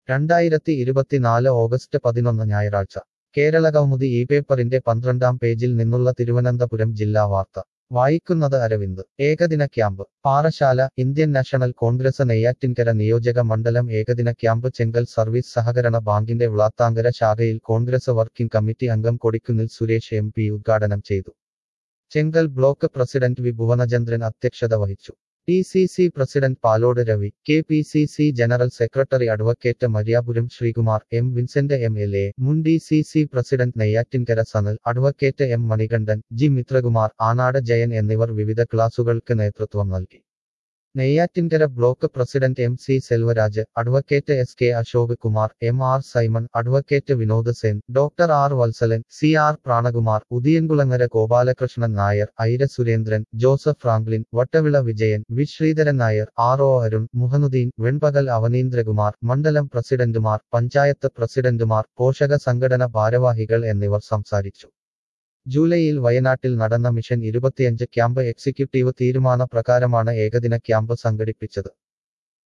രണ്ടായിരത്തി ഇരുപത്തിനാല് ഓഗസ്റ്റ് പതിനൊന്ന് ഞായറാഴ്ച കേരളകൗമുദി ഈ പേപ്പറിന്റെ പന്ത്രണ്ടാം പേജിൽ നിന്നുള്ള തിരുവനന്തപുരം ജില്ലാ വാർത്ത വായിക്കുന്നത് അരവിന്ദ് ഏകദിന camp Parassala Indian National Congress Neyyattinkara നിയോജക മണ്ഡലം ഏകദിന ക്യാമ്പ് ചെങ്കൽ സർവീസ് സഹകരണ ബാങ്കിന്റെ വ്ളാത്താങ്കര ശാഖയിൽ കോൺഗ്രസ് വർക്കിംഗ് കമ്മിറ്റി അംഗം കൊടിക്കുന്നിൽ സുരേഷ് എം പി ഉദ്ഘാടനം ചെയ്തു Chenkal block president V Bhuvanachandran അധ്യക്ഷത വഹിച്ചു D C C president Palode Ravi K P C C general secretary advocate Mariyapuram Sreekumar M Vincent M L A മുൻ D C C president Neyyattinkara Sanal advocate M Manikandan G Mithrakumar Anad Jayan എന്നിവർ വിവിധ ക്ലാസുകൾക്ക് നേതൃത്വം നൽകി Neyyattinkara block president M C Selvaraj advocate S K Ashok Kumar M R Simon advocate Vinod Sen doctor R Valsalan C R Pranakumar Udiyankulangara Gopalakrishnan Nair Aira Surendran Joseph Franklin Vattavila Vijayan V Sreedharan Nair R O Arun Muhanuddeen Venpakal Avaneendrakumar മണ്ഡലം പ്രസിഡന്റുമാർ പഞ്ചായത്ത് പ്രസിഡന്റുമാർ പോഷക സംഘടന ഭാരവാഹികൾ എന്നിവർ സംസാരിച്ചു ജൂലൈയിൽ വയനാട്ടിൽ നടന്ന മിഷൻ ഇരുപത്തിയഞ്ച് ക്യാമ്പ് എക്സിക്യൂട്ടീവ് തീരുമാന പ്രകാരമാണ് ഏകദിന ക്യാമ്പ് സംഘടിപ്പിച്ചത്